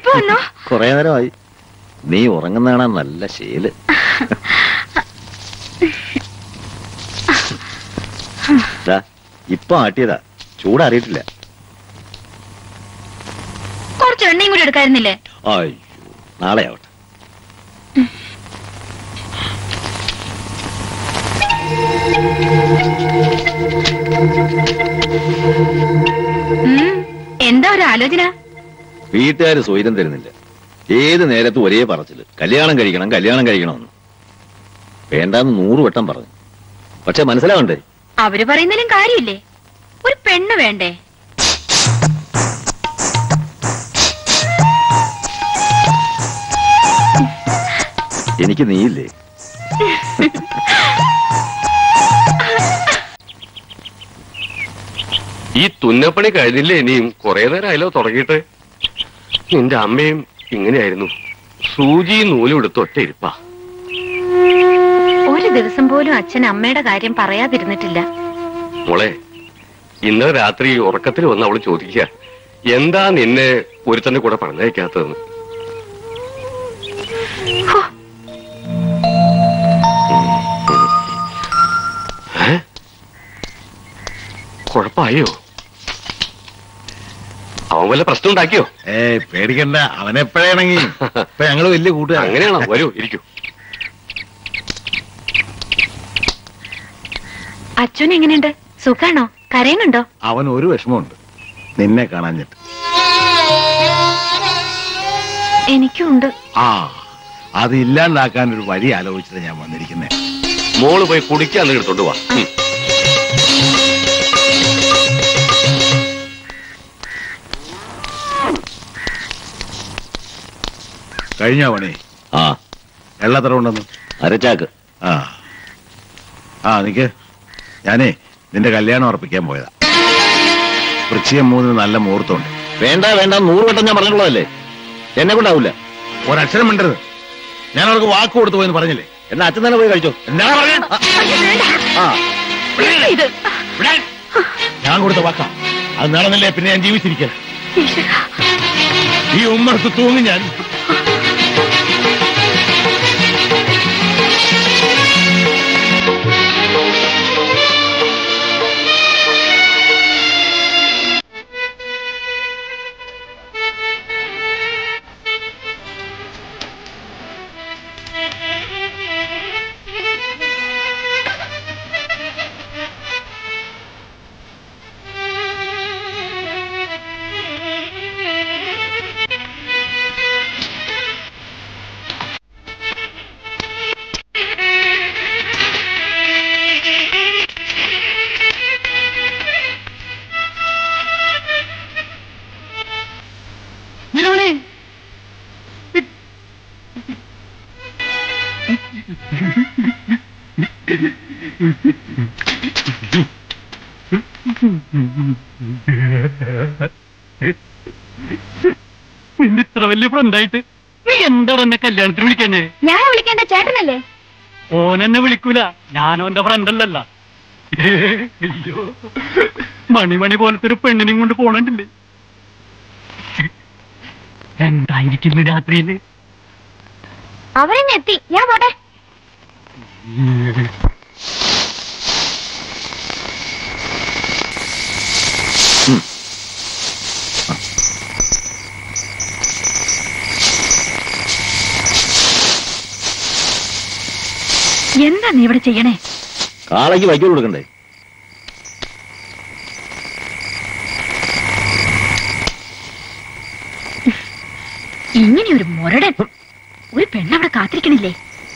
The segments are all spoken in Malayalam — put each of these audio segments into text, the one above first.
എപ്പോ വന്നോ കൊറേ നേരമായി നീ ഉറങ്ങുന്നതാണ് നല്ല ശീല് ദാ, ഇപ്പൊ ആട്ടിയതാ ചൂടാറിയിട്ടില്ല കുറച്ച് എണ്ണയും കൂടി എടുക്കായിരുന്നില്ലേ അയ്യോ നാളെ ആവട്ടെ ഉം, എന്താ ഒരു ആലോചന വീട്ടുകാർ സ്വൈരം തരുന്നില്ല ഏത് നേരത്തും ഒരേ പറച്ചില് കല്യാണം കഴിക്കണം കല്യാണം കഴിക്കണമെന്ന് വേണ്ടാന്ന് നൂറ് വട്ടം പറഞ്ഞു പക്ഷെ മനസ്സിലാവണ്ടേ അവര് പറയുന്നതിലും കാര്യമില്ലേ ഒരു പെണ്ണ് വേണ്ടേ എനിക്ക് നീയില്ലേ ഈ തുന്നപ്പണി കഴിഞ്ഞില്ലേ ഇനിയും കുറെ നേരമായല്ലോ തുടങ്ങിയിട്ട് നിന്റെ അമ്മയും ഇങ്ങനെയായിരുന്നു സൂചി നൂലും എടുത്ത് ഒറ്റ ഇരിപ്പാ ഒരു ദിവസം പോലും അച്ഛൻ അമ്മയുടെ കാര്യം പറയാതിരുന്നിട്ടില്ല മോളെ ഇന്നലെ രാത്രി ഉറക്കത്തിൽ വന്ന് അവള് ചോദിക്കുക എന്താ നിന്നെ ഒരുത്തന്റെ കൂടെ പറഞ്ഞയക്കാത്തതെന്ന് ഹോ, ഏ? കുഴപ്പമായോ അവൻ വല്ല പ്രശ്നം ഉണ്ടാക്കിയോ ഏയ് പേടിക്കണ്ട അവനെപ്പോഴാണെങ്കിൽ ഇപ്പൊ ഞങ്ങള് വലിയ കൂട്ടുകാർ അങ്ങനെയാണോ വരൂ ഇരിക്കൂ അച്ഛൻ എങ്ങനെയുണ്ട് സുഖാണോ കരയുന്നുണ്ടോ അവൻ ഒരു വിഷമമുണ്ട് നിന്നെ കാണാഞ്ഞിട്ട് എനിക്കുണ്ട് ആ അത് ഇല്ലാണ്ടാക്കാൻ ഒരു വഴി ആലോചിച്ചിട്ട് ഞാൻ വന്നിരിക്കുന്നേ മോള് പോയി കുടിക്കാൻ എടുത്തോണ്ട് വാ ഉം. കഴിഞ്ഞോ പണി ആ വെള്ളത്ര ഉണ്ടെന്ന് അരച്ചാക്ക് ആ ആ നിക്ക് ഞാനേ നിന്റെ കല്യാണം ഉറപ്പിക്കാൻ പോയതാ വൃശ്ചികം മൂന്നിന് നല്ല മുഹൂർത്തമുണ്ട് വേണ്ട വേണ്ട നൂറ് വട്ടം ഞാൻ പറഞ്ഞിട്ടുള്ളതല്ലേ എന്നെ കൊണ്ടാവൂല ഒരക്ഷരം മിണ്ടരുത് ഞാൻ അവർക്ക് വാക്ക് കൊടുത്തു പോയെന്ന് പറഞ്ഞില്ലേ എന്നാ അച്ഛൻ തന്നെ പോയി കഴിച്ചോ എന്താ പറഞ്ഞത്? ആ വേണ്ട ഇത് വിടാൻ. ഞാൻ കൊടുത്ത വാക്കാ അത് നടന്നില്ലേ പിന്നെ ഞാൻ ജീവിച്ചിരിക്കുക ഈശ്വരാ. ഈ ഉമ്മർക്ക് തൂങ്ങി ഞാൻ നിന്റെ ഇത്ര വലിയ ഫ്രണ്ടായിട്ട് നീ എന്താണ് എന്നെ കല്യാണത്തിന് വിളിക്കന്നെ ഞാൻ വിളിക്കേണ്ട ചേട്ടനല്ലേ ഓൻ എന്നെ വിളിക്കൂല ഞാനോന്റെ ഫ്രണ്ടല്ലല്ല അയ്യോ മണിമണി പോലത്തെ ഒരു പെണ്ണിനെയും കൊണ്ട് പോണണ്ടില്ലേ എന്തായിരിക്കുന്നു രാത്രിയില് അവരെന്നെ എത്തി ഞാൻ പോട്ടെ എന്താ നീ ഇവിടെ ചെയ്യണേ കാളയ്ക്ക് വൈക്കോൽ കൊടുക്കണ്ടേ ഇങ്ങനെ ഒരു മുരടൻ ഒരു പെണ്ണവിടെ കാത്തിരിക്കണില്ലേ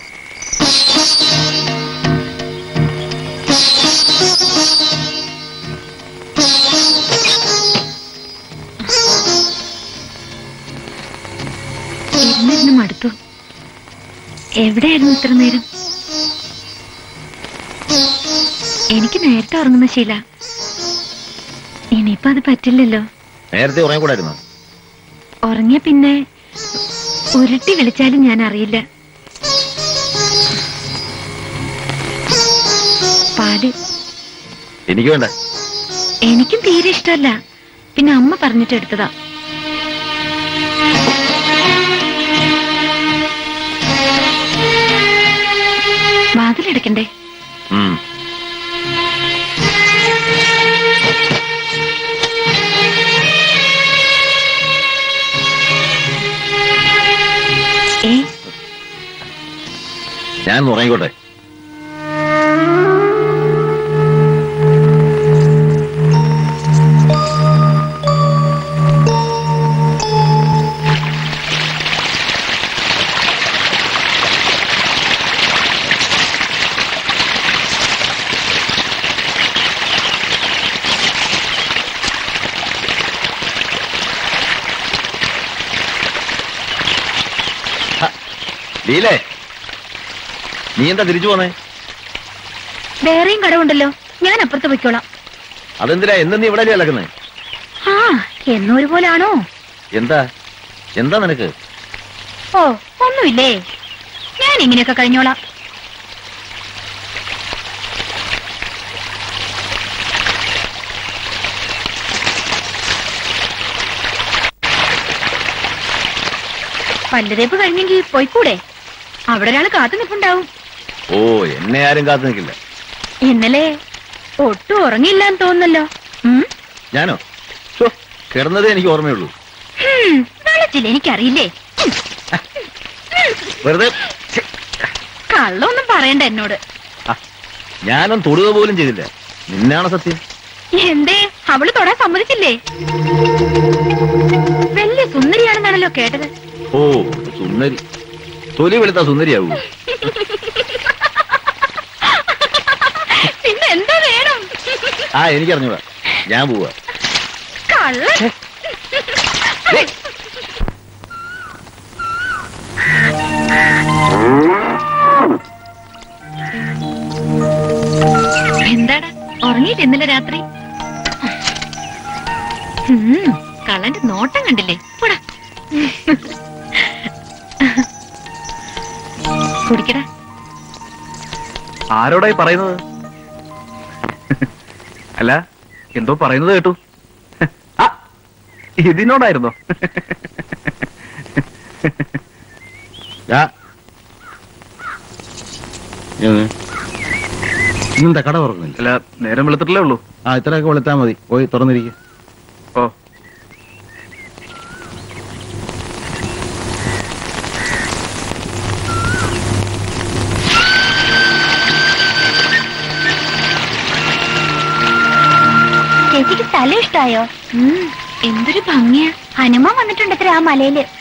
ഇരുന്നിരുന്ന് മടുത്തു എവിടെയായിരുന്നു ഇത്ര നേരം എനിക്ക് നേരത്തെ ഉറങ്ങുന്ന ശീല ഇനിയിപ്പോ അത് പറ്റില്ലല്ലോ നേരത്തെ ഉറങ്ങിക്കൂടായിരുന്നോ ഉറങ്ങിയ പിന്നെ ഉരുട്ടി വിളിച്ചാലും ഞാൻ അറിയില്ല പാല് എനിക്ക് വേണ്ട എനിക്കും തീരെ ഇഷ്ടമല്ല പിന്നെ അമ്മ പറഞ്ഞിട്ട് എടുത്തതാ വാതിലടക്കണ്ടേ ഉം. ഏ ഞാൻ ഉറങ്ങിക്കോട്ടെ ലീലേ നീ എന്താ തിരിച്ചു പോന്നേ വേറെയും കടമുണ്ടല്ലോ ഞാൻ അപ്പുറത്ത് പൊയ്ക്കോളാം അതെന്തിനാ എന്ന് നീ ഇവിടെ അലക്കുന്നേ ആ എന്നും ഒരുപോലാണോ എന്താ എന്താ നിനക്ക് ഓ ഒന്നുമില്ലേ ഞാൻ ഇങ്ങനെയൊക്കെ കഴിഞ്ഞോളാം പല്ലുതേപ്പ് കഴിഞ്ഞെങ്കിൽ പോയിക്കൂടെ അവിടെ ഒരാൾ കാത്തു നിൽപ്പുണ്ടാവും ഓ എന്നെ ആരും കാത്തു നിൽക്കില്ല ഇന്നലെ ഒട്ടും ഉറങ്ങിയില്ലാന്ന് തോന്നുന്നല്ലോ ഉം? ഞാനോ ഛോ, കിടന്നതേ എനിക്ക് ഓർമ്മയുള്ളൂ ഹും, വെള്ളച്ചില്ല എനിക്കറിയില്ലേ ഉം. വെറുതെ ഛെ, കള്ളൊന്നും പറയണ്ട എന്നോട് ആ, ഞാനൊന്നും തൊടുക പോലും ചെയ്തില്ല നിന്നാണ് സത്യം എന്തേ അവള് തൊടാൻ സമ്മതിച്ചില്ലേ വലിയ സുന്ദരിയാണെന്നാണല്ലോ കേട്ടത് ഓ സുന്ദരി തൊലി വെളുത്ത സുന്ദരിയാവൂ പിന്നെ എന്താ വേണം ആ എനിക്കറിഞ്ഞൂടാ ഞാൻ പോവാ കള്ളൻ ദേ, എന്താടാ ഉറങ്ങിയിട്ട് ഇന്നലെ രാത്രി ഉം, കള്ളന്റെ നോട്ടം കണ്ടില്ലേ പോടാ കുടിക്കടാ ആരോടായി പറയുന്നത് അല്ല എന്തോ പറയുന്നത് കേട്ടു ആ, ഇതിനോടായിരുന്നോ ദാ. ഏത്? ഇന്നെന്താ കട തുറക്കുന്നില്ല അല്ല നേരം വെളുത്തിട്ടല്ലേ ഉള്ളൂ ആ ഇത്രയൊക്കെ വെളുത്താ മതി പോയി തുറന്നിരിക്കുക ഓ ചേച്ചിക്ക് സ്ഥലം ഇഷ്ടായോ എന്തൊരു ഭംഗിയാ ഹനുമാൻ വന്നിട്ടുണ്ട് ആ മലയില്